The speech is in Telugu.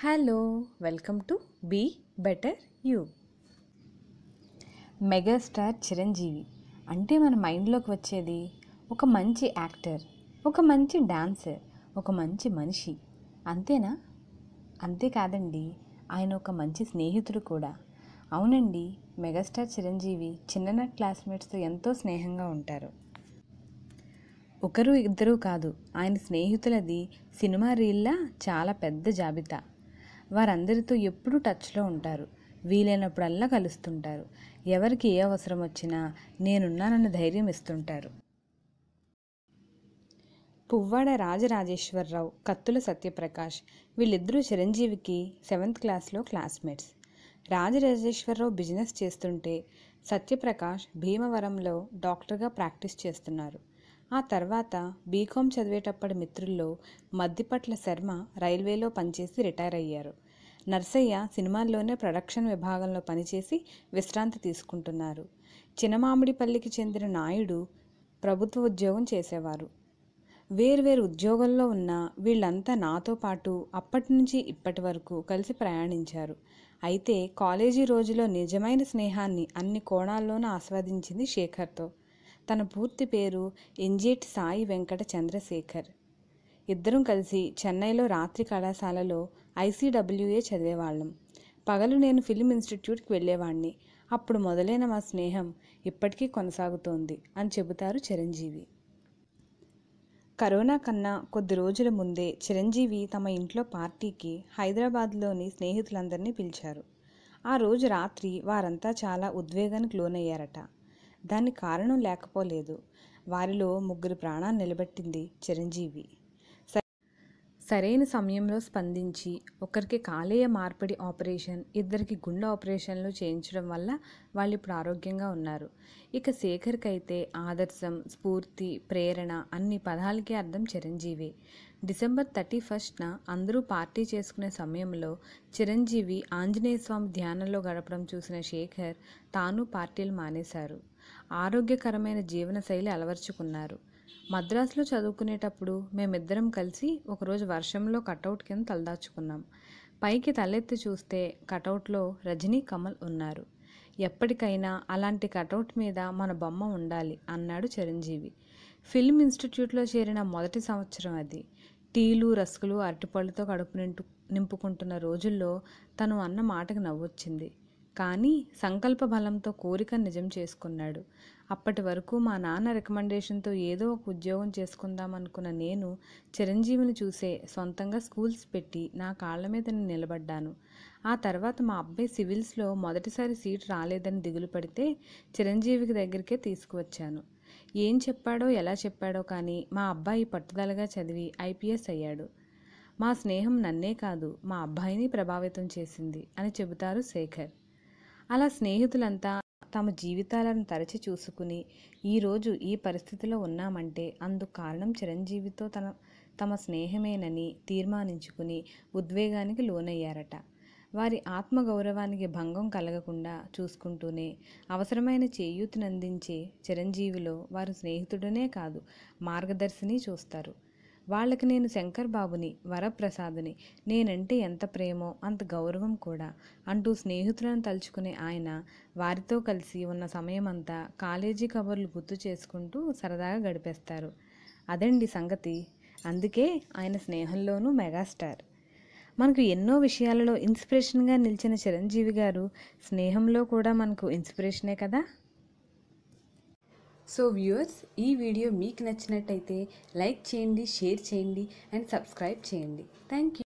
hello welcome to be better you megastar Chiranjeevi అంటే మన మైండ్లోకి వచ్చేది ఒక మంచి యాక్టర్ ఒక మంచి డాన్సర్ ఒక మంచి మనిషి అంతేనా అంతేకాదండి ఆయన ఒక మంచి స్నేహితుడు కూడా అవునండి మెగాస్టార్ చిరంజీవి చిన్ననాటి క్లాస్మేట్స్తో ఎంతో స్నేహంగా ఉంటారు ఒకరు ఇద్దరు కాదు ఆయన స్నేహితులది సినిమా రీల్లా చాలా పెద్ద జాబితా వారందరితో ఎప్పుడూ టచ్లో ఉంటారు వీలైనప్పుడల్లా కలుస్తుంటారు ఎవరికి ఏ అవసరం వచ్చినా నేనున్నానన్న ధైర్యం ఇస్తుంటారు పువ్వాడ రాజరాజేశ్వరరావు కత్తుల సత్యప్రకాష్ వీళ్ళిద్దరూ చిరంజీవికి సెవెంత్ క్లాస్లో క్లాస్మేట్స్ రాజరాజేశ్వరరావు బిజినెస్ చేస్తుంటే సత్యప్రకాష్ భీమవరంలో డాక్టర్గా ప్రాక్టీస్ చేస్తున్నారు ఆ తర్వాత బీకాం చదివేటప్పటి మిత్రుల్లో మద్దిపట్ల శర్మ రైల్వేలో పనిచేసి రిటైర్ అయ్యారు నర్సయ్య సినిమాల్లోనే ప్రొడక్షన్ విభాగంలో పనిచేసి విశ్రాంతి తీసుకుంటున్నారు చినమామిడిపల్లికి చెందిన నాయుడు ప్రభుత్వ ఉద్యోగం చేసేవారు వేర్వేరు ఉద్యోగంలో ఉన్న వీళ్ళంతా నాతో పాటు అప్పటి నుంచి ఇప్పటి వరకు కలిసి ప్రయాణించారు అయితే కాలేజీ రోజులో నిజమైన స్నేహాన్ని అన్ని కోణాల్లోనూ ఆస్వాదించింది శేఖర్తో తన పూర్తి పేరు ఎంజేటి సాయి వెంకట చంద్రశేఖర్ ఇద్దరం కలిసి చెన్నైలో రాత్రి కళాశాలలో ఐసీడబ్ల్యూఏ చదివేవాళ్ళం పగలు నేను ఫిలిం ఇన్స్టిట్యూట్కి వెళ్ళేవాడిని అప్పుడు మొదలైన మా స్నేహం ఇప్పటికీ కొనసాగుతోంది అని చెబుతారు చిరంజీవి కరోనా కన్నా కొద్ది రోజుల ముందే చిరంజీవి తమ ఇంట్లో పార్టీకి హైదరాబాద్లోని స్నేహితులందరినీ పిలిచారు ఆ రోజు రాత్రి వారంతా చాలా ఉద్వేగానికి లోనయ్యారట దానికి కారణం లేకపోలేదు వారిలో ముగ్గురు ప్రాణాలు నిలబెట్టింది చిరంజీవి సరైన సమయంలో స్పందించి ఒకరికి కాలేయ మార్పిడి ఆపరేషన్ ఇద్దరికి గుండె ఆపరేషన్లు చేయించడం వల్ల వాళ్ళు ఇప్పుడు ఆరోగ్యంగా ఉన్నారు ఇక శేఖర్కి అయితే ఆదర్శం స్ఫూర్తి ప్రేరణ అన్ని పదాలకి అర్థం చిరంజీవి డిసెంబర్ థర్టీ ఫస్ట్న అందరూ పార్టీ చేసుకునే సమయంలో చిరంజీవి ఆంజనేయ స్వామి ధ్యానంలో గడపడం చూసిన శేఖర్ తాను పార్టీలు మానేశారు ఆరోగ్యకరమైన జీవనశైలి అలవర్చుకున్నారు మద్రాసులో చదువుకునేటప్పుడు మేమిద్దరం కలిసి ఒకరోజు వర్షంలో కటౌట్ కింద తలదాచుకున్నాం పైకి తలెత్తి చూస్తే కటౌట్లో రజనీ కమల్ ఉన్నారు ఎప్పటికైనా అలాంటి కటౌట్ మీద మన బొమ్మ ఉండాలి అన్నాడు చిరంజీవి ఫిల్మ్ ఇన్స్టిట్యూట్లో చేరిన మొదటి సంవత్సరం అది టీలు రస్కులు అరటిపళ్ళతో కడుపు నింటు నింపుకుంటున్న రోజుల్లో తను అన్న మాటకు నవ్వొచ్చింది కానీ సంకల్ప బలంతో కోరిక నిజం చేసుకున్నాడు అప్పటి వరకు మా నాన్న రికమెండేషన్తో ఏదో ఒక ఉద్యోగం చేసుకుందాం అనుకున్న నేను చిరంజీవిని చూసే సొంతంగా స్కూల్స్ పెట్టి నా కాళ్ళ మీద నేను నిలబడ్డాను ఆ తర్వాత మా అబ్బాయి సివిల్స్లో మొదటిసారి సీట్ రాలేదని దిగులు పడితే చిరంజీవికి దగ్గరికే తీసుకువచ్చాను ఏం చెప్పాడో ఎలా చెప్పాడో కానీ మా అబ్బాయి పట్టుదలగా చదివి ఐపీఎస్ అయ్యాడు మా స్నేహం నన్నే కాదు మా అబ్బాయిని ప్రభావితం చేసింది అని చెబుతారు శేఖర్ అలా స్నేహితులంతా తమ జీవితాలను తరచి చూసుకుని ఈరోజు ఈ పరిస్థితిలో ఉన్నామంటే అందుకు కారణం చిరంజీవితో తన తమ స్నేహమేనని తీర్మానించుకుని ఉద్వేగానికి లోనయ్యారట వారి ఆత్మగౌరవానికి భంగం కలగకుండా చూసుకుంటూనే అవసరమైన చేయూతనందించే చిరంజీవిలో వారు స్నేహితుడనే కాదు మార్గదర్శిని చూస్తారు వాళ్ళకి నేను శంకర్ బాబుని వరప్రసాదుని నేనంటే ఎంత ప్రేమో అంత గౌరవం కూడా అంటూ స్నేహితులను తలుచుకునే ఆయన వారితో కలిసి ఉన్న సమయమంతా కాలేజీ కబుర్లు గుర్తు చేసుకుంటూ సరదాగా గడిపేస్తారు అదండి సంగతి అందుకే ఆయన స్నేహంలోనూ మెగాస్టార్ మనకు ఎన్నో విషయాలలో ఇన్స్పిరేషన్గా నిలిచిన చిరంజీవి గారు స్నేహంలో కూడా మనకు ఇన్స్పిరేషనే కదా సో వ్యూవర్స్ ఈ వీడియో మీకు నచ్చినట్టయితే లైక్ చేయండి షేర్ చేయండి అండ్ సబ్స్క్రైబ్ చేయండి థ్యాంక్ యూ